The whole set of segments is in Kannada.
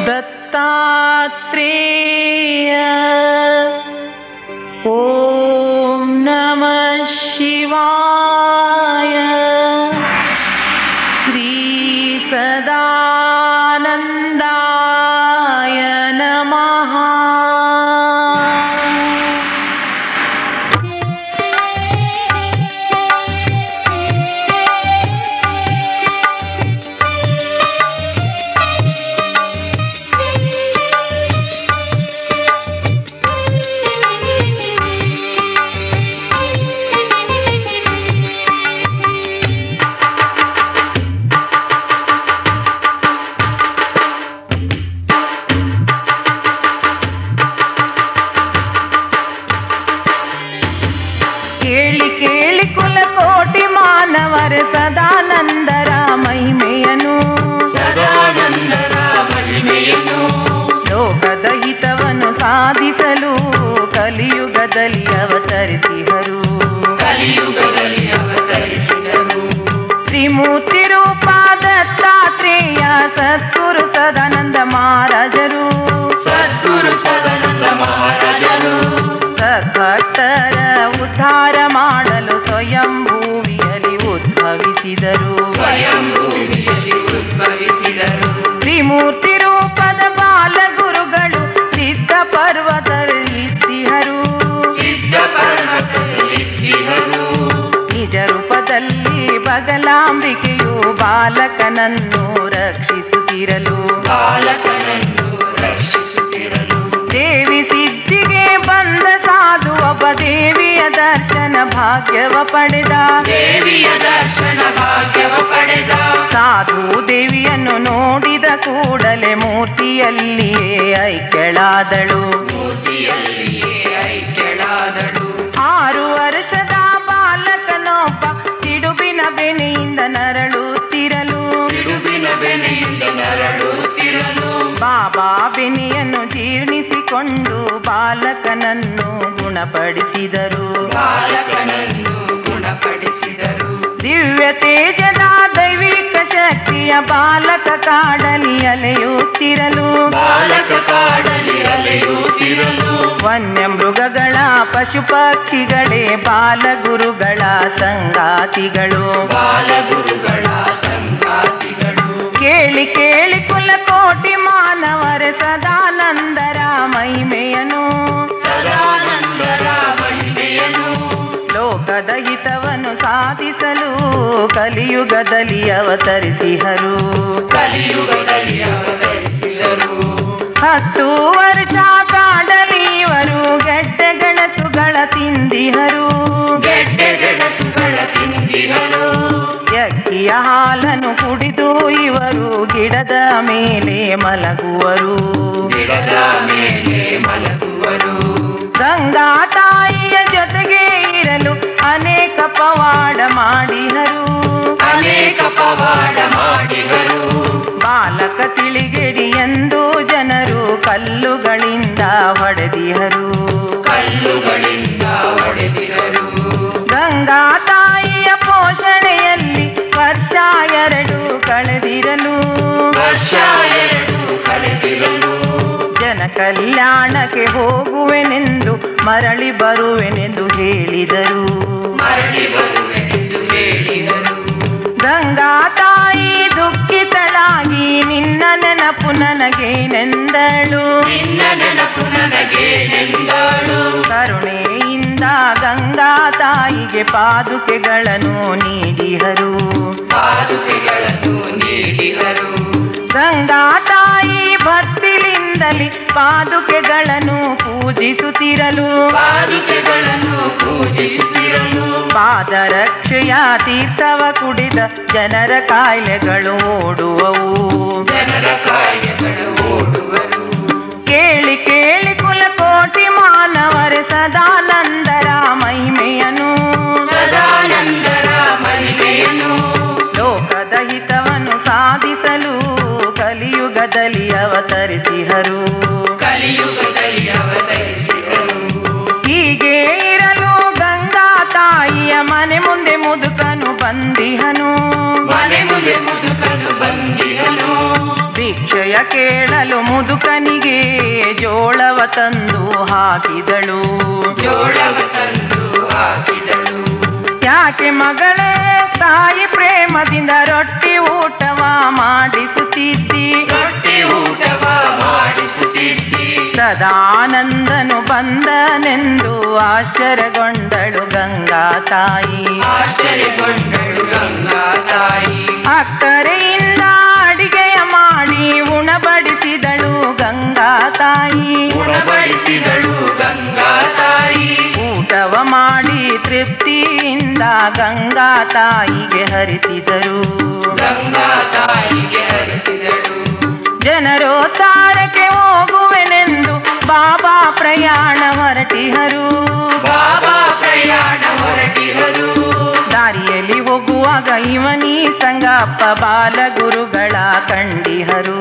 दत्तात्रेय ॐ नमः शिवाय श्री सदानन्दाय नमः ಕೇಳಿ ಕೇಳಿ ಕುಲ ಕೋಟಿ ಮಾನವರ ಸದಾನಂದರ ಮಹಿಮೆಯನು ಸದಾನಂದರ ಮಹಿಮೆಯನ್ನು ಲೋಕದ ಹಿತವನ್ನು ಸಾಧಿಸಲು ಕಲಿಯುಗದಲ್ಲಿ ಅವತರಿಸಿದರು ಕಲಿಯುಗದಲ್ಲಿ ಅವತರಿಸಿದರು ತ್ರಿಮೂರ್ತಿ ರೂಪ ದತ್ತಾತ್ರೇಯ ಸದ್ಗುರು ಸದಾನಂದ ಮಹಾರಾಜರು ಸದ್ಗುರು ಸದಾನಂದ ಮಹಾರಾಜರು ಸದ್ಭಕ್ತರ ಉದ್ಧಾರ ಮಾಡಲು ಸ್ವಯಂ ಭೂಮಿಯಲ್ಲಿ ಉದ್ಭವಿಸಿದರು ಸ್ವಯಂ ಭೂಮಿಯಲ್ಲಿ ಉದ್ಭವಿಸಿದರು ತ್ರಿಮೂರ್ತಿ ರೂಪದ ಬಾಲಗುರುಗಳು ಸಿದ್ಧ ಪರ್ವತರಿದ್ದಿಹರು ಸಿದ್ಧ ಪರ್ವತದಲ್ಲಿದ್ದಿಹರು ನಿಜ ರೂಪದಲ್ಲಿ ಬಗಲಾಂಬಿಕೆಯು ಬಾಲಕನನ್ನು ರಕ್ಷಿಸುತ್ತಿರಲು ಬಾಲಕನನ್ನು ರಕ್ಷಿಸುತ್ತಿರಲು ದೇವಿ ಸಿದ್ಧಿಗೆ ಬಂದ ಸಾಧು ಒಬ್ಬ ದೇವಿಯ ದರ್ಶನ ಭಾಗ್ಯವ ಪಡೆದ ದೇವಿಯ ದರ್ಶನ ಭಾಗ್ಯವ ಪಡೆದ ಸಾಧು ದೇವಿಯನ್ನು ನೋಡಿದ ಕೂಡಲೇ ಮೂರ್ತಿಯಲ್ಲಿಯೇ ಐಕ್ಯಳಾದಳು ಮೂರ್ತಿಯಲ್ಲಿಯೇ ಐಕ್ಯಳಾದಳು ಆರು ವರ್ಷದ ಬಾಲಕನೊಬ್ಬ ಸಿಡುಬಿನ ಬೆನೆಯಿಂದ ನರಳುತ್ತಿರಲು ಸಿಡುಬಿನ ಬೆನೆಯಿಂದ ನರಳುತ್ತಿರಲು ಬಾಬಾ ಬೆನೆಯನ್ನು ಜೀರ್ಣಿಸಿಕೊಂಡು ಬಾಲಕನನ್ನು ಗುಣಪಡಿಸಿದರು ಬಾಲಕನನ್ನು ಗುಣಪಡಿಸಿದರು ದಿವ್ಯ ತೇಜದ ದೈವಿಕ ಶಕ್ತಿಯ ಬಾಲಕ ಕಾಡಲಿ ಅಲೆಯುತ್ತಿರಲು ಬಾಲಕ ಕಾಡಲಿ ಅಲೆಯುತ್ತಿರಲು ವನ್ಯ ಮೃಗಗಳ ಪಶು ಪಕ್ಷಿಗಳೇ ಬಾಲಗುರುಗಳ ಸಂಗಾತಿಗಳು ಬಾಲಗುರುಗಳ ಸಂಗಾತಿಗಳು ಕೇಳಿ ಕೇಳಿ ಕುಲ ಕೋಟಿ ಮಾನವರ ಸದಾನಂದರ ಮಹಿಮೆಯನು ಸದಾನಂದರ ಮಹಿಮೆಯನ್ನು ಲೋಕದ ಹಿತವನ್ನು ಸಾಧಿಸಲು ಕಲಿಯುಗದಲ್ಲಿ ಅವತರಿಸಿಹರು ಕಲಿಯುಗದಲ್ಲಿ ಅವತರಿಸಿದರು ಹತ್ತು ವರ್ಷ ಕಾಡಲಿ ಇವರು ಗೆಡ್ಡೆ ಗೆಣಸುಗಳ ತಿಂದಿಹರು ಗೆಡ್ಡೆ ಗೆಣಸುಗಳ ತಿಂದಿಹರು ಯಕ್ಕಿಯ ಹಾಲನ್ನು ಕುಡಿದು ಇವರು ಗಿಡದ ಮೇಲೆ ಮಲಗುವರು ಗಿಡದ ಮೇಲೆ ಮಲಗುವರು ಗಂಗಾ ತಾಯಿಯ ಜೊತೆಗೆ ಇರಲು ಅನೇಕ ಪವಾಡ ಮಾಡಿಹರು ಅನೇಕ ಪವಾಡ ಮಾಡಿದರು ಬಾಲಕ ತಿಳಿಗೆಡಿ ಎಂದು ಜನರು ಕಲ್ಲುಗಳಿಂದ ಹೊಡೆದಿಹರು ಕಲ್ಲುಗಳಿಂದ ಹೊಡೆದಿದರು ಗಂಗಾ ತಾಯಿಯ ಪೋಷಣೆಯಲ್ಲಿ ವರ್ಷ ಎರಡು ಕಳೆದಿರಲು ವರ್ಷ ಎರಡು ಕಳೆದಿರಲು ಜನ ಕಲ್ಯಾಣಕ್ಕೆ ಹೋಗುವೆನೆಂದು ಮರಳಿ ಬರುವೆನೆಂದು ಹೇಳಿದರು ಮರಳಿ ಬರುವೆನೆಂದು ಹೇಳಿದರು ಗಂಗಾ ತಾಯಿ ದುಃಖಿತಳಾಗಿ ನಿನ್ನ ನೆನಪು ನನಗೇನೆಂದಳು ನಿನ್ನ ನೆನಪು ನನಗೇನೆಂದಳು ಕರುಣೆಯಿಂದ ಗಂಗಾ ತಾಯಿಗೆ ಪಾದುಕೆಗಳನ್ನು ನೀಡಿಹರು ಪಾದುಕೆಗಳನ್ನು ನೀಡಿದರು ಗಂಗಾ ತಾಯಿ ಭಕ್ತಿಲಿಂದಲಿ ಪಾದುಕೆಗಳನ್ನು ಪೂಜಿಸುತ್ತಿರಲು ಪಾದುಕೆಗಳನ್ನು ಪೂಜಿಸುತ್ತಿರಲು ಪಾದರಕ್ಷೆಯ ತೀರ್ಥವ ಕುಡಿದ ಜನರ ಕಾಯಿಲೆಗಳು ಓಡುವವು ಜನರ ಕಾಯಿಲೆಗಳು ಓಡುವರು ಕೇಳಿ ಕೇಳಿ ಕುಲ ಕೋಟಿ ಮಾನವರ ಸದಾನಂದರ ಮಹಿಮೆಯನು ಸದಾನಂದರ ಮಹಿಮೆಯನ್ನು ಲೋಕದ ಹಿತವನ್ನು ಸಾಧಿಸಲು ಕಲಿಯುಗದಲ್ಲಿ ಅವತರಿಸಿಹರು ಕಲಿಯುಗದಲ್ಲಿ ಅವತರಿಸಿದರು ಹೀಗೆ ಇರಲು ಗಂಗಾ ತಾಯಿಯ ಮನೆ ಮುಂದೆ ಮುದುಕನು ಬಂದಿಹನು ಮನೆ ಮುಂದೆ ಮುದುಕನು ಬಂದಿರಲು ಭಿಕ್ಷೆ ವಿಷಯ ಕೇಳಲು ಮುದುಕನಿಗೆ ಜೋಳವ ತಂದು ಹಾಕಿದಳು ಜೋಳವ ತಂದು ಹಾಕಿದಳು ಯಾಕೆ ಮಗಳೇ ತಾಯಿ ಪ್ರೇಮದಿಂದ ರೊಟ್ಟಿ ಊಟವ ಮಾಡಿಸುತ್ತಿದ್ದಿ ರೊಟ್ಟಿ ಊಟವ ಮಾಡಿಸುತ್ತಿದ್ದಿ ಸದಾನಂದನು ಬಂದನೆಂದು ಆಶ್ಚರ್ಯಗೊಂಡಳು ಗಂಗಾ ತಾಯಿ ಆಶ್ಚರ್ಯಗೊಂಡಳು ಗಂಗಾ ತಾಯಿ ಅಕ್ಕರೆಯಿಂದ ಅಡಿಗೆಯ ಮಾಡಿ ಉಣಬಡಿಸಿದಳು ಗಂಗಾ ತಾಯಿ ಉಣಬಡಿಸಿದಳು ಗಂಗಾ ತಾಯಿ ಊಟವ ಮಾಡಿ ತೃಪ್ತಿಯಿಂದ ಗಂಗಾ ತಾಯಿಗೆ ಹರಿಸಿದರು ಗಂಗಾ ತಾಯಿಗೆ ಹರಿಸಿದಳು ಜನರು ತಾರಕ್ಕೆ ಹೋಗುವೆನೆಂದು ಬಾಬಾ ಪ್ರಯಾಣ ಹೊರಟಿಹರು ಬಾಬಾ ಪ್ರಯಾಣ ಹೊರಟಿಹರು ದಾರಿಯಲ್ಲಿ ಹೋಗುವಾಗ ಇವನಿ ಸಂಗಪ್ಪ ಬಾಲಗುರುಗಳ ಕಂಡಿಹರು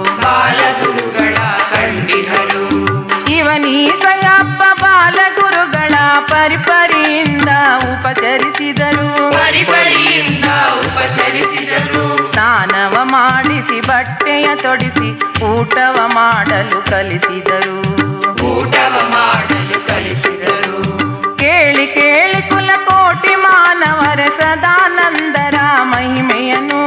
ಬಾಲಗುರುಗಳ ಕಂಡಿಹರು ಇವನಿ ಸಂಗಪ್ಪ ಬಾಲಗುರುಗಳ ಪರಿಪರಿಯಿಂದ ಉಪಚರಿಸಿದರು ಪರಿಪರಿಯಿಂದ ಉಪಚರಿಸಿದರು ಸ್ನಾನವ ಮಾಡಿಸಿ ಬಟ್ಟೆಯ ತೊಡಿಸಿ ಊಟವ ಮಾಡಲು ಕಲಿಸಿದರು ಊಟವ ಮಾಡಲು ಕಲಿಸಿದರು ಕೇಳಿ ಕೇಳಿ ಕುಲಕೋಟಿ ಮಾನವರ ಸದಾನಂದರ ಮಹಿಮೆಯನ್ನು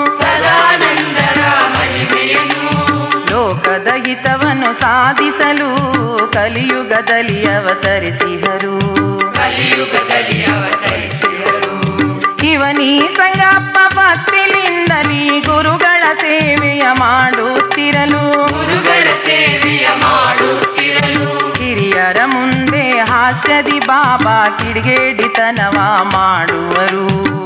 ಸದಾನಂದರ ಮಹಿಮೆಯನ್ನು ಲೋಕದ ಹಿತವನ್ನು ಸಾಧಿಸಲು ಕಲಿಯುಗದಲ್ಲಿ ಅವತರಿಸಿಹರು ಕಲಿಯುಗದಲ್ಲಿ ಅವತರಿಸಿದರು ಇವನಿ ಸಂಗಪ್ಪ ಭಕ್ತಿಲಿಂದಲಿ ಗುರುಗಳ ಸೇವೆಯ ಮಾಡುತ್ತಿರಲು ಗುರುಗಳ ಸೇವೆಯ ಮಾಡುತ್ತಿರಲು ಹಿರಿಯರ ಮುಂದೆ ಹಾಸ್ಯದಿ ಬಾಬಾ ಕಿಡಿಗೇಡಿತನವ ಮಾಡುವರು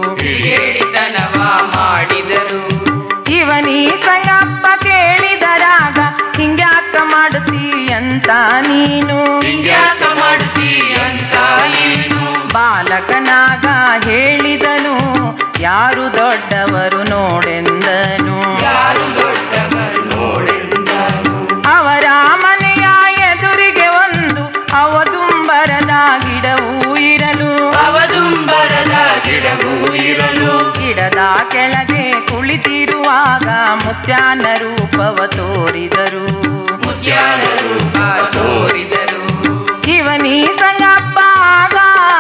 ಹಿರಿಯಡಿತನವ ಮಾಡಿದರು ಇವನಿ ಸಂಗಪ್ಪ ಕೇಳಿದರಾಗ ಹಿಂಗ್ಯಾಕ ಮಾಡುತ್ತೀ ಅಂತ ನೀನು ಹಿಂಗ್ಯಾಕ ಮಾಡ್ತೀ ಅಂತ ಏನು ಬಾಲಕನಾಗ ಹೇಳಿದನು ಯಾರು ದೊಡ್ಡವರು ನೋಡೆಂದನು ಯಾರು ದೊಡ್ಡವರು ನೋಡೆಂದರು ಅವರ ಮನೆಯ ಎದುರಿಗೆ ಒಂದು ಅವದುಂಬರದ ಗಿಡವೂ ಇರಲು ಅವದುಂಬರದ ಗಿಡವೂ ಇರಲು ಗಿಡದ ಕೆಳಗೆ ಕುಳಿತಿರುವಾಗ ಮುತ್ಯಾನ ರೂಪವ ತೋರಿದರು ಮುದ್ಯಾನ ರೂಪ ತೋರಿದರು ಇವನಿ ಸಂಗಪ್ಪ ಆಗ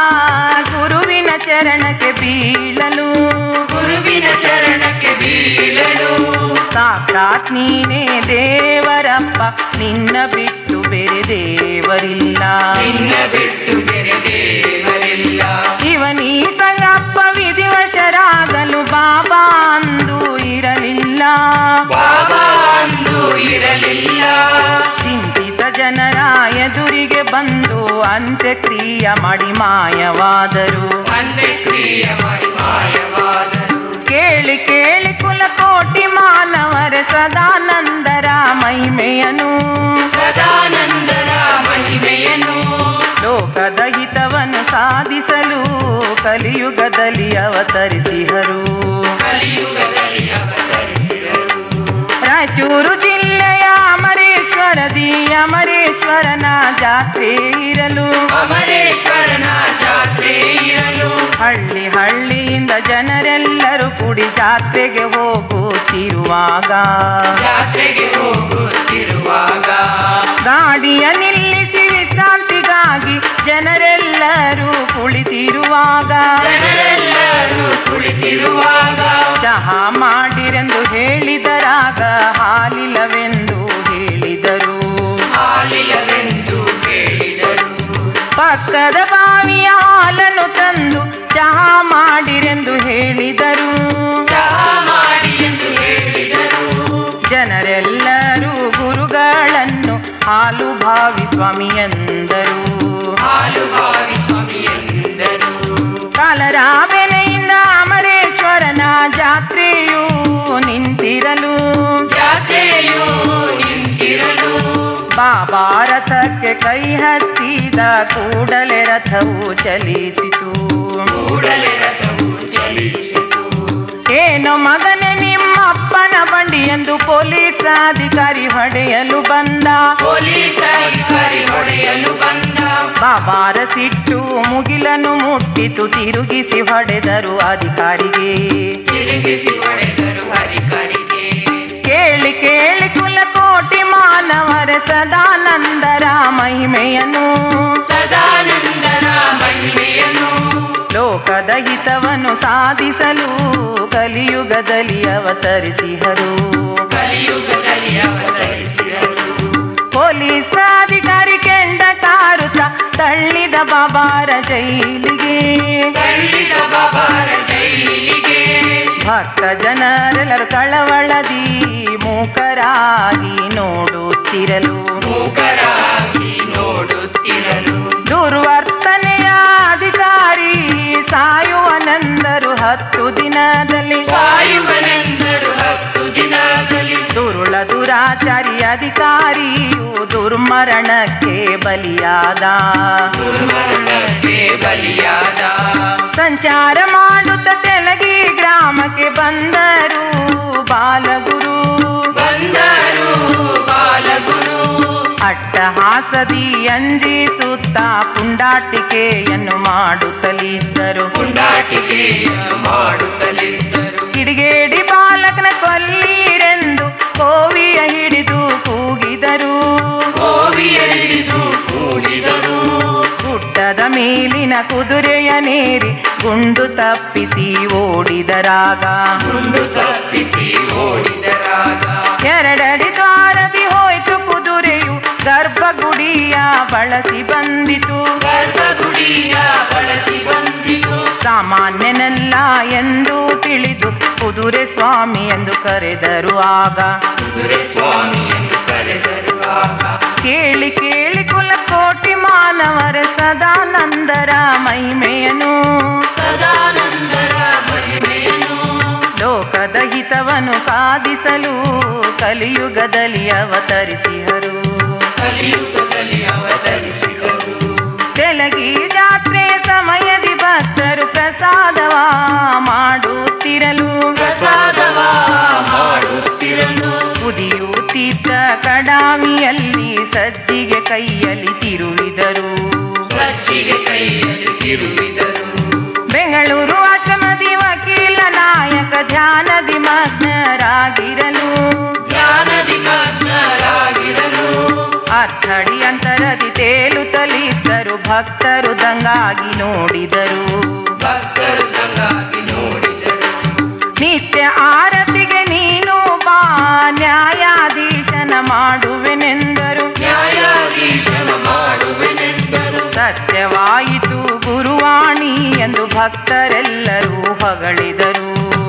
ಗುರುವಿನ ಚರಣಕ್ಕೆ ಬೀಳಲು ಗುರುವಿನ ಚರಣಕ್ಕೆ ಬೀಳಲು ಸಾಕ್ಷಾತ್ ನೀನೇ ದೇವರಪ್ಪ ನಿನ್ನ ಬಿಟ್ಟು ಬೇರೆ ದೇವರಿಲ್ಲ ನಿನ್ನ ಬಿಟ್ಟು ಬೇರೆ ದೇವರಿಲ್ಲ ಇವನಿ ಸಂಗಪ್ಪ ವಿಧಿವಶರಾಗಲು ಬಾಬಾ ಅಂದು ಇರಲಿಲ್ಲ ಬಾಬಾ ಅಂದು ಇರಲಿಲ್ಲ ಚಿಂತಿತ ಜನರ ಎದುರಿಗೆ ಬಂದು ಅಂತ್ಯಕ್ರಿಯ ಮಾಡಿ ಮಾಯವಾದರು ಅಂತ್ಯಕ್ರಿಯೆ ಮಾಡಿ ಮಾಯವಾದರು ಕೇಳಿ ಕೇಳಿ ಕುಲಕೋಟಿ ಮಾನವರ ಸದಾನಂದರ ಮಹಿಮೆಯನು ಸದಾನಂದರ ಮಹಿಮೆಯನ್ನು ಲೋಕದ ಹಿತವನ್ನು ಸಾಧಿಸಲು ಕಲಿಯುಗದಲ್ಲಿ ಅವತರಿಸಿಹರು ಕಲಿಯುಗದಲ್ಲಿ ಅವತರಿಸಿದರು ರಾಯಚೂರು ಜಿಲ್ಲೆಯ ಅಮರೇಶ್ವರದಿ ಅಮರೇಶ್ವರನ ಜಾತ್ರೆ ಇರಲು ಅಮರೇಶ್ವರನ ಜಾತ್ರೆ ಇರಲು ಹಳ್ಳಿ ಹಳ್ಳಿಯಿಂದ ಜನರೆಲ್ಲರೂ ಕೂಡಿ ಜಾತ್ರೆಗೆ ಹೋಗುತ್ತಿರುವಾಗ ಜಾತ್ರೆಗೆ ಹೋಗುತ್ತಿರುವಾಗ ಗಾಡಿಯ ನಿಲ್ಲಿಸಿ ವಿಶ್ರಾಂತಿಗಾಗಿ ಜನರೆಲ್ಲರೂ ಕುಳಿತಿರುವಾಗ ಜನರೆಲ್ಲರೂ ಕುಳಿತಿರುವಾಗ ಚಹಾ ಮಾಡಿರೆಂದು ಹೇಳಿದರಾಗ ಹಾಲಿಲ್ಲವೆಂದು ಹೇಳಿದರು ಹಾಲಿಲವೆಂದು ಹೇಳಿದರು ಪಕ್ಕದ ಬಾವಿಯ ಹಾಲನ್ನು ತಂದು ಚಹಾ ಮಾಡಿರೆಂದು ಹೇಳಿದರು ಚಹಾ ಮಾಡಿ ಎಂದು ಹೇಳಿದರು ಜನರೆಲ್ಲರೂ ಗುರುಗಳನ್ನು ಹಾಲು ಭಾವಿ ಸ್ವಾಮಿ ಎಂದರು ಹಾಲು ಭಾವಿ ಸ್ವಾಮಿ ಎಂದರು ಕಾಲರಾಬೆನೆಯಿಂದ ಅಮರೇಶ್ವರನ ಜಾತ್ರೆಯು ನಿಂತಿರಲು ಜಾತ್ರೆಯು ನಿಂತಿರಲು ಬಾಬಾ ರಥಕ್ಕೆ ಕೈ ಹತ್ತಿದ ಕೂಡಲೇ ರಥವು ಚಲಿಸಿತು ಕೂಡಲೇ ರಥವು ಚಲಿಸಿತು ಏನೋ ಮಗನೇ ನಿಮ್ಮಪ್ಪನ ಬಂಡಿ ಎಂದು ಪೊಲೀಸ್ ಅಧಿಕಾರಿ ಹೊಡೆಯಲು ಬಂದ ಪೊಲೀಸ್ ಅಧಿಕಾರಿ ಹೊಡೆಯಲು ಬಂದ ಬಾಬಾರ ಸಿಟ್ಟು ಮುಗಿಲನ್ನು ಮುಟ್ಟಿತು ತಿರುಗಿಸಿ ಹೊಡೆದರು ಅಧಿಕಾರಿಗೆ ತಿರುಗಿಸಿ ಹೊಡೆದರು ಅಧಿಕಾರಿಗೆ ಕೇಳಿ ಕೇಳಿ ಕುಲ ಹಿತವನ್ನು ಸಾಧಿಸಲು ಕಲಿಯುಗದಲ್ಲಿ ಅವತರಿಸಿಹರು ಕಲಿಯುಗದಲ್ಲಿ ಅವತರಿಸಿದರು ಪೊಲೀಸ್ ಅಧಿಕಾರಿ ಕೆಂಡ ಕಾರುತ್ತ ತಳ್ಳಿದ ಬಾಬಾರ ಜೈಲಿಗೆ ತಳ್ಳಿದ ಬಾಬಾರ ಜೈಲಿಗೆ ಭಕ್ತ ಜನರೆಲ್ಲರೂ ಕಳವಳದಿ ಮೂಕರಾಗಿ ನೋಡುತ್ತಿರಲು ಮೂಕರಾಗಿ ನೋಡುತ್ತಿರಲು ದುರ್ವರ್ತನೆಯ ಅಧಿಕಾರಿ ಸಾಯುವನೆಂದರು ಹತ್ತು ದಿನದಲ್ಲಿ ಸಾಯುವನೆಂದರು ಹತ್ತು ದಿನದಲ್ಲಿ ದುರುಳ ದುರಾಚಾರಿ ಅಧಿಕಾರಿಯು ದುರ್ಮರಣಕ್ಕೆ ಬಲಿಯಾದ ದುರ್ಮರಣಕ್ಕೆ ಬಲಿಯಾದ ಸಂಚಾರ ಮಾಡುತ್ತ ತೆಲಗಿ ಗ್ರಾಮಕ್ಕೆ ಬಂದರು ಬಾಲಗುರು ಬಂದರು ಬಾಲಗುರು ಅಟ್ಟಹಾಸದಿ ಅಂಜಿಸುತ್ತ ಪುಂಡಾಟಿಕೆಯನ್ನು ಮಾಡುತ್ತಲಿದ್ದರು ಪುಂಡಾಟಿಕೆಯನ್ನು ಮಾಡುತ್ತಲಿದ್ದರು ಕಿಡಿಗೇಡಿ ಬಾಲಕನ ಕೊಲ್ಲೀರೆಂದು ಕೋವಿಯ ಹಿಡಿದು ಕೂಗಿದರು ಕೋವಿಯ ಹಿಡಿದು ಕೂಡಿದರು ಗುಡ್ಡದ ಮೇಲಿನ ಕುದುರೆಯ ನೇರಿ ಗುಂಡು ತಪ್ಪಿಸಿ ಓಡಿದರಾಗ ಗುಂಡು ತಪ್ಪಿಸಿ ಓಡಿದರಾಗ ಎರಡಡಿ ದ್ವಾರದಿ ಹೋಯ್ತು ಕುದುರೆಯು ಗರ್ಭಗುಡಿಯ ಬಳಸಿ ಬಂದಿತು ಗರ್ಭಗುಡಿಯ ಬಳಸಿ ಬಂದಿತು ಸಾಮಾನ್ಯನಲ್ಲ ಎಂದು ತಿಳಿದು ಕುದುರೆ ಸ್ವಾಮಿ ಎಂದು ಕರೆದರು ಆಗ ಕುದುರೆ ಸ್ವಾಮಿಯನ್ನು ಕರೆದರು ಆಗ ಕೇಳಿ ಕೇಳಿ ಕುಲಕೋಟಿ ಮಾನವರ ಸದಾನಂದರ ಮಹಿಮೆಯನು ಸದಾನಂದರ ಮಹಿಮೆಯನ್ನು ಲೋಕದ ಹಿತವನ್ನು ಸಾಧಿಸಲು ಕಲಿಯುಗದಲ್ಲಿ ಅವತರಿಸಿಹರು ಕಲಿಯುಗದಲ್ಲಿ ಅವತರಿಸಿದರು ತೆಲಗಿ ಜಾತ್ರೆ ಸಮಯದಿ ಭಕ್ತರು ಪ್ರಸಾದವ ಮಾಡುತ್ತಿರಲು ಪ್ರಸಾದವ ಮಾಡುತ್ತಿರಲು ಕುದಿಯುತ್ತಿದ್ದ ಕಡಾವಿಯಲ್ಲಿ ಸಜ್ಜಿಗೆ ಕೈಯಲ್ಲಿ ತಿರುವಿದರು ಸಜ್ಜಿಗೆ ಕೈಯಲ್ಲಿ ತಿರುವಿದರು ಬೆಂಗಳೂರು ಆಶ್ರಮದಿ ವಕೀಲ ನಾಯಕ ಧ್ಯಾನದಿ ಮಗ್ನರಾಗಿರಲು ಜ್ಞಾನದಿ ಮಗ್ನರಾಗಿರಲು ಅರ್ಥಡಿ ಅಂತರದಿ ತೇಲುತ್ತಲಿದ್ದರು ಭಕ್ತರು ದಂಗಾಗಿ ನೋಡಿದರು ಭಕ್ತರು ತಂಗಾಗಿ ನೋಡಿದರು ನಿತ್ಯ ಆರತಿಗೆ ನೀನು ಬಾ ನ್ಯಾಯಾಧೀಶನ ಮಾಡುವೆನೆಂದರು ನ್ಯಾಯಾಧೀಶನ ಮಾಡುವೆನೆಂದರು ಸತ್ಯವಾಯಿತು ಗುರುವಾಣಿ ಎಂದು ಭಕ್ತರೆಲ್ಲರೂ ಹೊಗಳಿದರು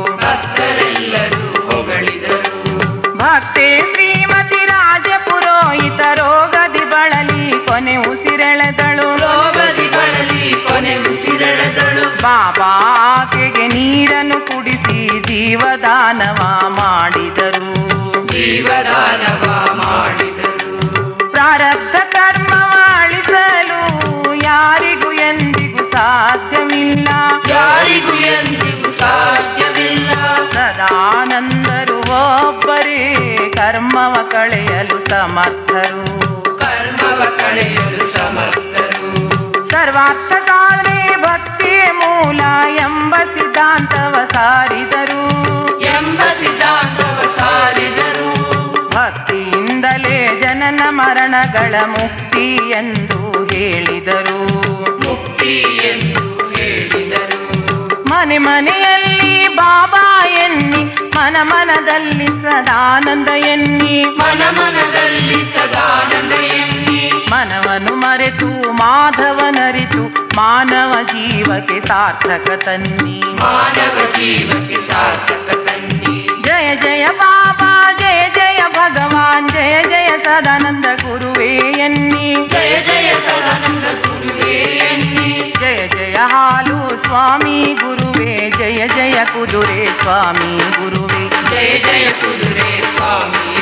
ಭಕ್ತರೆಲ್ಲರೂ ಹೊಗಳಿದರು ಭಕ್ತೆ ಶ್ರೀಮತಿ ರಾಜ ಪುರೋಹಿತ ರೋಗದಿ ಬಳಲಿ ಕೊನೆ ಉಸಿರೆಳೆದಳು ರೋಗದಿ ಬಳಲಿ ಕೊನೆ ಉಸಿರೆಳೆದಳು ಬಾಬಾ ಆಕೆಗೆ ನೀರನ್ನು ಕುಡಿಸಿ ಜೀವದಾನವ ಮಾಡಿದರು ಜೀವದಾನವ ಮಾಡಿದರು ಪ್ರಾರಬ್ಧ ಕರ್ಮವ ಅಳಿಸಲು ಯಾರಿಗೂ ಎಂದಿಗೂ ಸಾಧ್ಯವಿಲ್ಲ ಯಾರಿಗೂ ಎಂದಿಗೂ ಸಾಧ್ಯವಿಲ್ಲ ಸದಾನಂದರು ಒಬ್ಬರೇ ಕರ್ಮವ ಕಳೆಯಲು ಸಮರ್ಥರು ಕರ್ಮವ ಕಳೆಯಲು ಸಮರ್ಥರು ಸರ್ವಾರ್ಥ ಸಾಧನೆ ಭಕ್ತಿಯೇ ಮೂಲ ಎಂಬ ಸಿದ್ಧಾಂತವ ಸಾರಿದರು ಎಂಬ ಸಿದ್ಧಾಂತವ ಸಾರಿದರು ಭಕ್ತಿಯಿಂದಲೇ ಜನನ ಮರಣಗಳ ಮುಕ್ತಿ ಎಂದು ಹೇಳಿದರು ಮುಕ್ತಿ ಎಂದು ಹೇಳಿದರು ಮನೆ ಮನೆಯಲ್ಲಿ ಬಾಬಾ ಎನ್ನಿ ಮನ ಮನದಲ್ಲಿ ಸದಾನಂದ ಎನ್ನಿ ಮನ ಮನದಲ್ಲಿ ಸದಾನಂದ ಎನ್ನಿ ಮನವನ್ನು ಮರೆತು ಮಾಧವನರಿತು ಮಾನವ ಜೀವಕ್ಕೆ ಸಾರ್ಥಕ ತನ್ನಿ ಮಾನವ ಜೀವಕ್ಕೆ ಸಾರ್ಥಕ ತನ್ನಿ ಜಯ ಜಯ ಬಾಬಾ ಜಯ ಜಯ ಭಗವಾನ್ ಜಯ ಜಯ ಸದಾನಂದ ಗುರುವೇ ಎನ್ನಿ ಜಯ ಜಯ ಸದಾನಂದ ಗುರುವೇ ಎನ್ನಿ ಜಯ ಜಯ ಹಾಲು ಸ್ವಾಮಿ ಗುರುವೇ ಜಯ ಜಯ ಕುದುರೆ ಸ್ವಾಮಿ ಗುರುವೇ ಜಯ ಜಯ ಕುದುರೆ ಸ್ವಾಮಿ